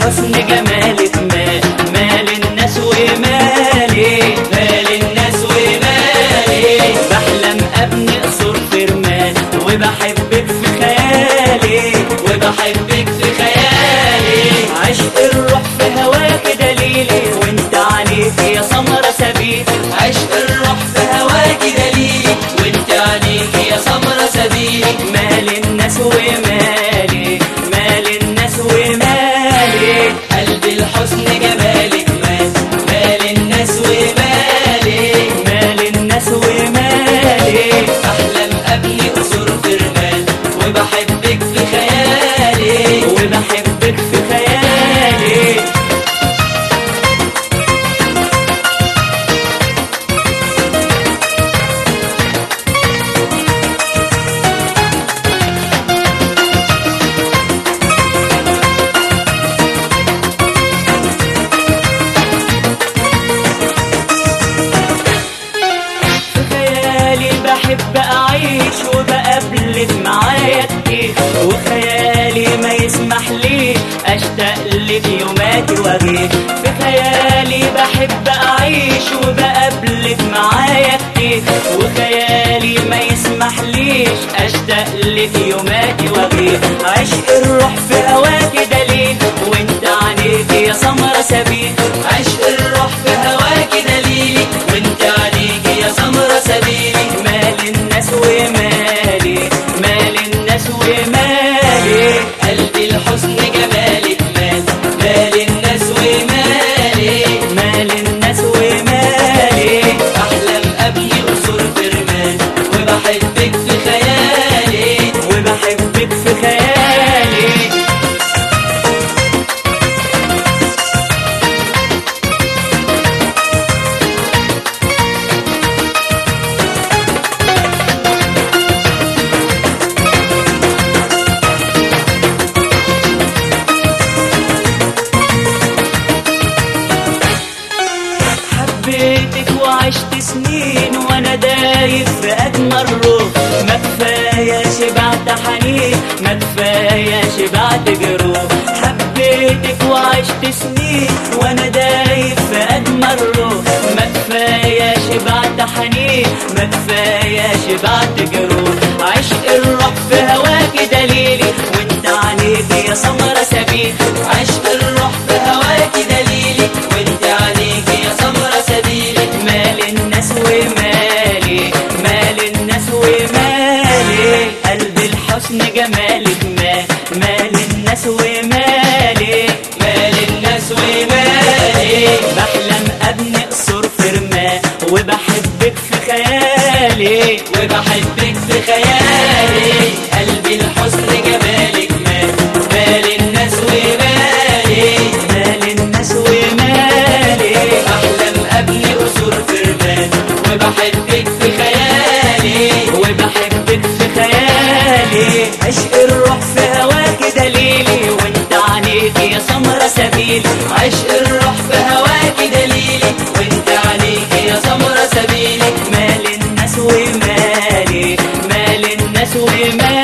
الحسن جمالك مال مال الناس ومالي مال الناس ومالي بحلم ابني قصور في رمال وبحبك في خيالي وبحبك في خيالي عشق الروح في هواك دليلي وانت عليك يا سمرة سبيل عشق الروح في هواك دليلي وانت عليك يا سمرة سبيلي مال الناس ومالي مال الناس ومالي قلب الحسن جمالك مال مال الناس ومالي مال الناس ومالي احلم ابني قصور في رمال وبحبك في خيالي وبحبك في خيالي في خيالي بحب أعيش وبقابلك معايا كتير وخيالي ما يسمح لي أشتاق لك يوماتي وأغير في خيالي بحب أعيش وبقابلك معايا كتير وخيالي ما يسمح ليش أشتاق لك يوماتي وأغير عشق الروح في هواك دليل وانت عليك يا سمرة سبيل عشق الروح في هواك دليلي وانت عليك يا سمرة سبيلي مال الناس ومالي مال الناس ومالي قلبي الحسن جمالك مال مال الناس ومالي مال الناس ومالي احلم ابني قصور في رمال وبحبك في خيالي وبحبك في خيالي حبيتك وعشت سنين وانا دايب في اجمل روح ما كفايه شبعت حنين ما كفايه شبعت جروح حبيتك وعشت سنين وانا دايب في اجمل روح ما كفايه شبعت حنين ما كفايه شبعت جروح عشق الروح في هواك دليلي وانت عليك يا سمرة سبيل عشق الروح في هواك دليلي وانت عليك يا سمرة سبيلي مال الناس ومالي مال الناس ومالي قلب الحسن جمالك مال مال الناس ومالي مال الناس ومالي بحلم ابني قصور في رمال وبحبك في خيالي وبحبك في خيالي قلبي الحسن جمالك مال مال الناس ومالي مال الناس ومالي احلم ابني قصور في رمال وبحبك في خيالي وبحبك في خيالي عشق الروح في هواك دليلي وانت عليك يا سمرة سبيل عشق الروح في هواك دليلي وانت عليك يا سمرة سبيلي مال الناس ومالي مال الناس ومالي